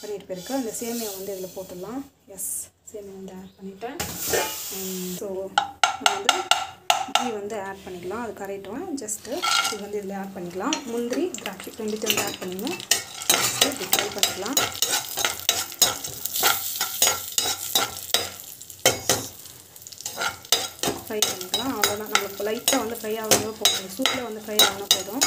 பண்ணிட்டு போயிருக்கு அந்த சேமியா வந்து இதில் போட்டுடலாம் எஸ் சேமியா வந்து ஆட் பண்ணிட்டேன் ஸோ நம்ம வந்து கீ வந்து ஆட் பண்ணிக்கலாம் அது கரையிட்டோம் ஜஸ்ட்டு இது வந்து இதில் ஆட் பண்ணிக்கலாம் முந்திரி திராட்சை ரெண்டுத்தையும் வந்து ஆட் பண்ணிக்கணும் இப்படி ஃப்ரை பண்ணிக்கலாம் ஃப்ரை பண்ணிக்கலாம் அவ்வளோதான் நம்மளுக்கு லைட்டாக வந்து ஃப்ரை ஆகணும் போதும் சூப்பில் வந்து ஃப்ரை ஆகினா போதும்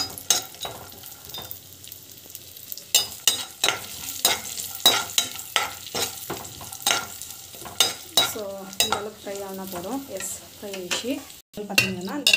ஸோ இந்த அளவுக்கு ஃப்ரை ஆனால் போதும் எஸ் ஃப்ரை ஆயிடுச்சு பார்த்தீங்கன்னா இந்த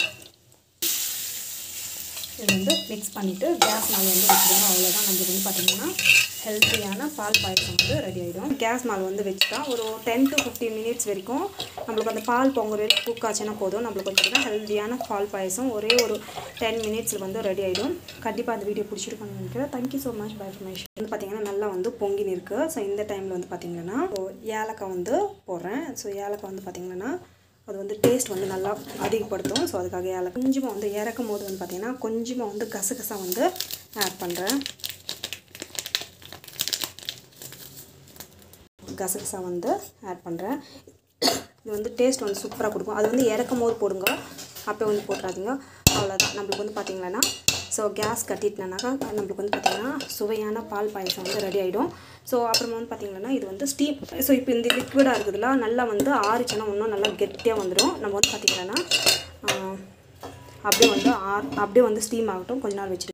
இது வந்து மிக்ஸ் பண்ணிவிட்டு கேஸ் மேலே வந்து வச்சுருங்க அவ்வளோதான் நம்மளுக்கு வந்து பார்த்திங்கன்னா ஹெல்த்தியான பால் பாயசம் வந்து ரெடி ஆகிடும் கேஸ் மேலே வந்து வச்சுட்டா ஒரு டென் டு ஃபிஃப்டீன் மினிட்ஸ் வரைக்கும் நம்மளுக்கு அந்த பால் பொங்குற வரைக்கும் குக் ஆச்சுன்னா போதும் நம்மளுக்கு பார்த்திங்கன்னா ஹெல்த்தியான பால் பாயசம் ஒரே ஒரு டென் மினிட்ஸில் வந்து ரெடி ஆகிடும் கண்டிப்பாக அந்த வீடியோ பிடிச்சிருக்கோன்னு நினைக்கிறேன் thank you so much bye information வந்து பார்த்திங்கன்னா நல்லா வந்து பொங்கின்னு இருக்குது ஸோ இந்த டைமில் வந்து பார்த்திங்கன்னா ஸோ ஏலக்காய் வந்து போடுறேன் ஸோ ஏலக்காய் வந்து பார்த்திங்கன்னா அது வந்து டேஸ்ட் வந்து நல்லா அதிகப்படுத்தும் ஸோ அதுக்காக ஏல கொஞ்சமாக வந்து இறக்கும் போது வந்து பார்த்திங்கன்னா கொஞ்சமாக வந்து கசகசா வந்து ஆட் பண்ணுறேன் கசகசா வந்து ஆட் பண்ணுறேன் இது வந்து டேஸ்ட் வந்து சூப்பராக கொடுக்கும் அது வந்து இறக்கும் போது போடுங்க அப்போ வந்து போட்டுறாதீங்க அவ்வளோதான் நம்மளுக்கு வந்து பார்த்திங்கன்னா ஸோ கேஸ் கட்டிட்டேனாக்கா நம்மளுக்கு வந்து பார்த்திங்கன்னா சுவையான பால் பாயசம் வந்து ரெடி ஆகிடும் ஸோ அப்புறமா வந்து பார்த்திங்கன்னா இது வந்து ஸ்டீம் ஸோ இப்போ இந்த லிக்விடாக இருக்குதுல நல்லா வந்து ஆறுச்சுன்னா இன்னும் நல்லா கெட்டியாக வந்துடும் நம்ம வந்து பார்த்திங்கன்னா அப்படியே வந்து ஆ அப்படியே வந்து ஸ்டீம் ஆகட்டும் கொஞ்ச நாள் வச்சுட்டு